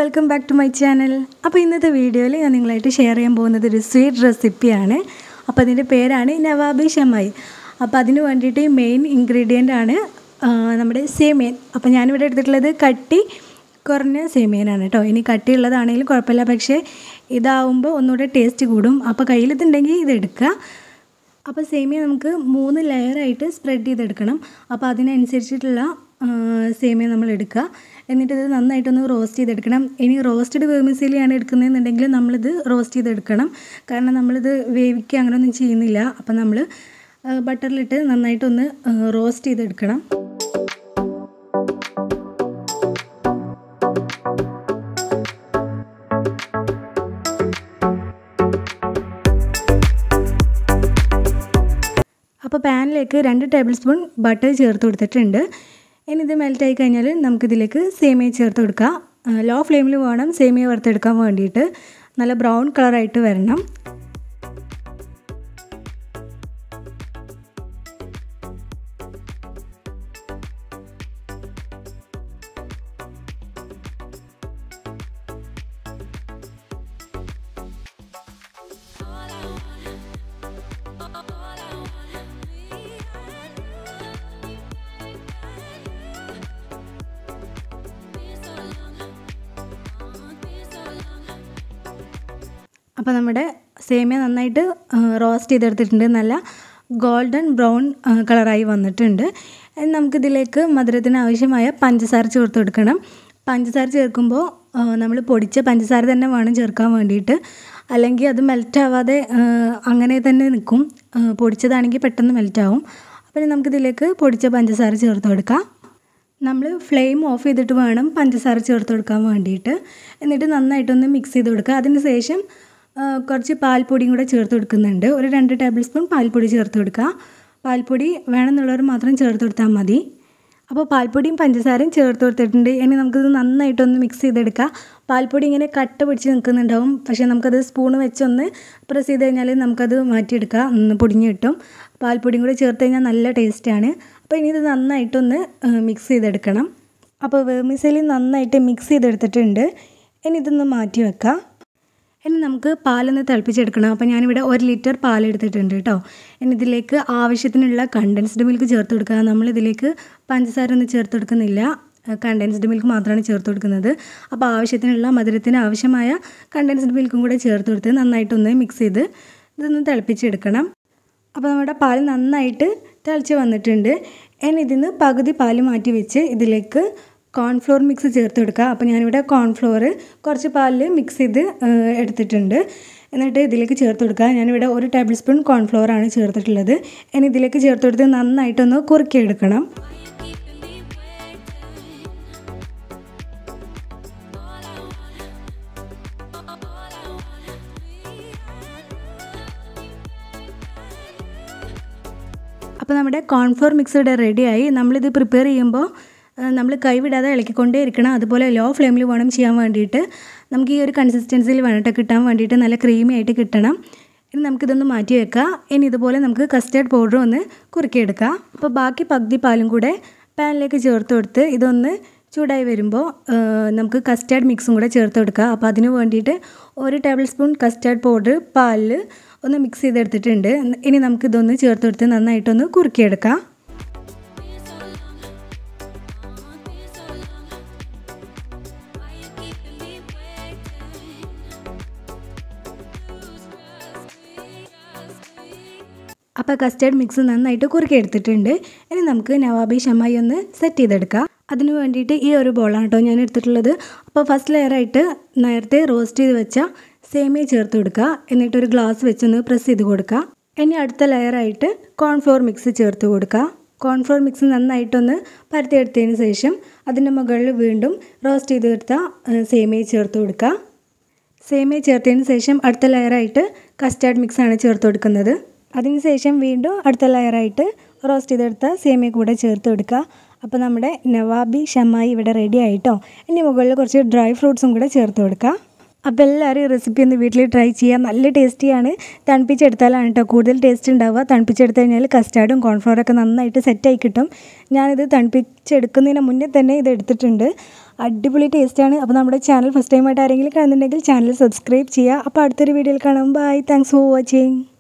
welcome back to my channel അപ്പോൾ ഇന്നത്തെ വീഡിയോയിൽ ഞാൻ നിങ്ങളായിട്ട് ഷെയർ ചെയ്യാൻ പോകുന്നത് ഒരു സ്വീറ്റ് റെസിപ്പിയാണ് അപ്പോൾ അതിൻ്റെ പേരാണ് നവാബി ഷമായി അപ്പോൾ അതിന് വേണ്ടിയിട്ട് മെയിൻ ഇൻഗ്രീഡിയൻ്റ് ആണ് ആ, നമ്മുടെ സേമിയൻ അപ്പോൾ ഞാനിവിടെ എടുത്തിട്ടുള്ളത് കട്ടി കുറഞ്ഞ സേമിയനാണ് കേട്ടോ ഇനി കട്ടിയുള്ളതാണെങ്കിലും കുഴപ്പമില്ല പക്ഷേ ഇതാവുമ്പോൾ ഒന്നുകൂടെ ടേസ്റ്റ് കൂടും അപ്പോൾ കയ്യിലിതുണ്ടെങ്കിൽ ഇത് എടുക്കുക അപ്പോൾ സേമിയ നമുക്ക് മൂന്ന് ലെയറായിട്ട് സ്പ്രെഡ് ചെയ്തെടുക്കണം അപ്പോൾ അതിനനുസരിച്ചിട്ടുള്ള ആ, സേമിയ നമ്മൾ എടുക്കുക എന്നിട്ട് ഇത് നന്നായിട്ടൊന്ന് റോസ്റ്റ് ചെയ്തെടുക്കണം ഇനി റോസ്റ്റഡ് വേമിസിലിയാണ് എടുക്കുന്നതെന്നുണ്ടെങ്കിൽ നമ്മളിത് റോസ്റ്റ് ചെയ്തെടുക്കണം കാരണം നമ്മളിത് വേവിക്കുക അങ്ങനെയൊന്നും ചെയ്യുന്നില്ല അപ്പോൾ നമ്മൾ ബട്ടറിലിട്ട് നന്നായിട്ടൊന്ന് റോസ്റ്റ് ചെയ്തെടുക്കണം അപ്പോൾ പാനിലേക്ക് രണ്ട് ടേബിൾ സ്പൂൺ ബട്ടർ ചേർത്ത് കൊടുത്തിട്ടുണ്ട് ഇനി ഇത് മെൽറ്റായി കഴിഞ്ഞാൽ നമുക്കിതിലേക്ക് സേമിയ ചേർത്ത് കൊടുക്കാം ലോ ഫ്ലെയിമിൽ വേണം സേമിയ വറുത്തെടുക്കാൻ വേണ്ടിയിട്ട് നല്ല ബ്രൗൺ കളറായിട്ട് വരണം അപ്പോൾ നമ്മുടെ സേമിയ നന്നായിട്ട് റോസ്റ്റ് ചെയ്തെടുത്തിട്ടുണ്ട് നല്ല ഗോൾഡൻ ബ്രൗൺ കളറായി വന്നിട്ടുണ്ട് ഇനി നമുക്കിതിലേക്ക് മധുരത്തിന് ആവശ്യമായ പഞ്ചസാര ചേർത്ത് കൊടുക്കണം പഞ്ചസാര ചേർക്കുമ്പോൾ നമ്മൾ പൊടിച്ച പഞ്ചസാര തന്നെ വേണം ചേർക്കാൻ വേണ്ടിയിട്ട് അല്ലെങ്കിൽ അത് മെൽറ്റ് ആവാതെ അങ്ങനെ തന്നെ നിൽക്കും പൊടിച്ചതാണെങ്കിൽ പെട്ടെന്ന് മെൽറ്റ് ആവും അപ്പോൾ ഇനി നമുക്കിതിലേക്ക് പൊടിച്ച പഞ്ചസാര ചേർത്ത് കൊടുക്കാം നമ്മൾ ഫ്ലെയിം ഓഫ് ചെയ്തിട്ട് വേണം പഞ്ചസാര ചേർത്ത് കൊടുക്കാൻ വേണ്ടിയിട്ട് എന്നിട്ട് നന്നായിട്ടൊന്ന് മിക്സ് ചെയ്ത് കൊടുക്കുക അതിന് ശേഷം കുറച്ച് പാൽപ്പൊടിയും കൂടെ ചേർത്ത് കൊടുക്കുന്നുണ്ട് ഒരു രണ്ട് ടേബിൾ സ്പൂൺ പാൽപ്പൊടി ചേർത്ത് കൊടുക്കുക പാൽപ്പൊടി വേണമെന്നുള്ളവർ മാത്രം ചേർത്ത് കൊടുത്താൽ മതി അപ്പോൾ പാൽപ്പൊടിയും പഞ്ചസാരയും ചേർത്ത് കൊടുത്തിട്ടുണ്ട് ഇനി നമുക്കിത് നന്നായിട്ടൊന്ന് മിക്സ് ചെയ്തെടുക്കാം പാൽപ്പൊടി ഇങ്ങനെ കട്ട പിടിച്ച് നിൽക്കുന്നുണ്ടാവും പക്ഷേ നമുക്കത് സ്പൂണ് വെച്ചൊന്ന് പ്രസ് ചെയ്ത് കഴിഞ്ഞാൽ നമുക്കത് മാറ്റിയെടുക്കാം ഒന്ന് പൊടിഞ്ഞ് കിട്ടും പാൽപ്പൊടിയും കൂടെ ചേർത്ത് കഴിഞ്ഞാൽ നല്ല ടേസ്റ്റാണ് അപ്പോൾ ഇനി ഇത് നന്നായിട്ടൊന്ന് മിക്സ് ചെയ്തെടുക്കണം അപ്പോൾ വേമിസലി നന്നായിട്ട് മിക്സ് ചെയ്തെടുത്തിട്ടുണ്ട് ഇനി ഇതൊന്ന് മാറ്റി വെക്കാം ഇനി നമുക്ക് പാലൊന്ന് തിളപ്പിച്ചെടുക്കണം അപ്പോൾ ഞാനിവിടെ ഒരു ലിറ്റർ പാൽ എടുത്തിട്ടുണ്ട് കേട്ടോ ഇനി ഇതിലേക്ക് ആവശ്യത്തിനുള്ള കണ്ടൻസ്ഡ് മിൽക്ക് ചേർത്ത് കൊടുക്കുക നമ്മളിതിലേക്ക് പഞ്ചസാര ഒന്നും ചേർത്ത് കൊടുക്കുന്നില്ല കണ്ടൻസ്ഡ് മിൽക്ക് മാത്രമാണ് ചേർത്ത് കൊടുക്കുന്നത് അപ്പോൾ ആവശ്യത്തിനുള്ള മധുരത്തിന് ആവശ്യമായ കണ്ടൻസ്ഡ് മിൽക്കും കൂടെ ചേർത്ത് കൊടുത്ത് നന്നായിട്ടൊന്ന് മിക്സ് ചെയ്ത് ഇതൊന്ന് തിളപ്പിച്ചെടുക്കണം അപ്പോൾ നമ്മുടെ പാൽ നന്നായിട്ട് തിളച്ച് വന്നിട്ടുണ്ട് ഇനി ഇതിന്ന് പകുതി പാൽ മാറ്റി വെച്ച് ഇതിലേക്ക് കോൺഫ്ലോർ മിക്സ് ചേർത്ത് കൊടുക്കുക അപ്പോൾ ഞാനിവിടെ കോൺഫ്ലോർ കുറച്ച് പാലിൽ മിക്സ് ചെയ്ത് എടുത്തിട്ടുണ്ട് എന്നിട്ട് ഇതിലേക്ക് ചേർത്ത് കൊടുക്കുക ഞാനിവിടെ ഒരു ടേബിൾ സ്പൂൺ കോൺഫ്ലോർ ആണ് ചേർത്തിട്ടുള്ളത് ഇനി ഇതിലേക്ക് ചേർത്ത് കൊടുത്ത് നന്നായിട്ടൊന്ന് കുറുക്കിയെടുക്കണം അപ്പോൾ നമ്മുടെ കോൺഫ്ലോർ മിക്സ് ഇവിടെ റെഡിയായി നമ്മളിത് പ്രിപ്പയർ ചെയ്യുമ്പോൾ നമ്മൾ കൈവിടാതെ ഇളക്കിക്കൊണ്ടേ ഇരിക്കണം അതുപോലെ ലോ ഫ്ലെയിമിൽ വേണം ചെയ്യാൻ വേണ്ടിയിട്ട് നമുക്ക് ഈ ഒരു കൺസിസ്റ്റൻസിയിൽ വേണം കിട്ടാൻ വേണ്ടിയിട്ട് നല്ല ക്രീമി ആയിട്ട് കിട്ടണം ഇനി നമുക്കിതൊന്ന് മാറ്റി വെക്കാം ഇനി ഇതുപോലെ നമുക്ക് കസ്റ്റേർഡ് പൗഡർ ഒന്ന് കുറുക്കിയെടുക്കാം അപ്പോൾ ബാക്കി പകുതി പാലും കൂടെ പാനിലേക്ക് ചേർത്ത് കൊടുത്ത് ഇതൊന്ന് ചൂടായി വരുമ്പോൾ നമുക്ക് കസ്റ്റേർഡ് മിക്സും കൂടെ ചേർത്ത് കൊടുക്കുക അപ്പോൾ അതിന് വേണ്ടിയിട്ട് ഒരു ടേബിൾ സ്പൂൺ കസ്റ്റേർഡ് പൗഡർ പാലിൽ ഒന്ന് മിക്സ് ചെയ്തെടുത്തിട്ടുണ്ട് ഇനി നമുക്കിതൊന്ന് ചേർത്ത് കൊടുത്ത് നന്നായിട്ടൊന്ന് കുറുക്കിയെടുക്കാം അപ്പോൾ കസ്റ്റേർഡ് മിക്സ് നന്നായിട്ട് കുറുക്കി എടുത്തിട്ടുണ്ട് ഇനി നമുക്ക് നവാബി ഷമായി ഒന്ന് സെറ്റ് ചെയ്തെടുക്കാം അതിന് വേണ്ടിയിട്ട് ഈ ഒരു ബോളാണ് കേട്ടോ ഞാൻ എടുത്തിട്ടുള്ളത് അപ്പോൾ ഫസ്റ്റ് ലെയറായിട്ട് നേരത്തെ റോസ്റ്റ് ചെയ്ത് വെച്ച സേമിയ ചേർത്ത് കൊടുക്കുക എന്നിട്ട് ഒരു ഗ്ലാസ് വെച്ചൊന്ന് പ്രസ് ചെയ്ത് കൊടുക്കുക ഇനി അടുത്ത ലെയറായിട്ട് കോൺഫ്ലോർ മിക്സ് ചേർത്ത് കൊടുക്കുക കോൺഫ്ലോർ മിക്സ് നന്നായിട്ടൊന്ന് പരത്തിയെടുത്തതിന് ശേഷം അതിൻ്റെ മുകളിൽ വീണ്ടും റോസ്റ്റ് ചെയ്തെടുത്ത സേമിയ ചേർത്ത് കൊടുക്കുക സേമിയ ചേർത്തതിന് ശേഷം അടുത്ത ലെയറായിട്ട് കസ്റ്റാർഡ് മിക്സാണ് ചേർത്ത് കൊടുക്കുന്നത് അതിനുശേഷം വീണ്ടും അടുത്ത ലെയറായിട്ട് റോസ്റ്റ് ചെയ്തെടുത്ത സേമിയ കൂടെ ചേർത്ത് കൊടുക്കുക അപ്പോൾ നമ്മുടെ നവാബി ഷമായി ഇവിടെ റെഡി ആയിട്ടോ ഇനി മുകളിൽ കുറച്ച് ഡ്രൈ ഫ്രൂട്ട്സും കൂടെ ചേർത്ത് കൊടുക്കുക അപ്പോൾ എല്ലാവരും ഈ റെസിപ്പി ഒന്ന് വീട്ടിൽ ട്രൈ ചെയ്യുക നല്ല ടേസ്റ്റിയാണ് തണുപ്പിച്ചെടുത്താലാണ് കേട്ടോ കൂടുതൽ ടേസ്റ്റ് ഉണ്ടാവുക തണുപ്പിച്ചെടുത്ത് കഴിഞ്ഞാൽ കസ്റ്റാർഡും കോൺഫ്ലവറൊക്കെ നന്നായിട്ട് സെറ്റായി കിട്ടും ഞാനിത് തണുപ്പിച്ചെടുക്കുന്നതിന് മുന്നേ തന്നെ ഇത് എടുത്തിട്ടുണ്ട് അടിപൊളി ടേസ്റ്റാണ് അപ്പോൾ നമ്മുടെ ചാനൽ ഫസ്റ്റ് ടൈമായിട്ട് ആരെങ്കിലും കാണുന്നുണ്ടെങ്കിൽ ചാനൽ സബ്സ്ക്രൈബ് ചെയ്യുക അപ്പോൾ അടുത്തൊരു വീഡിയോയിൽ കാണാം ബൈ താങ്ക്സ് ഫോർ വാച്ചിങ്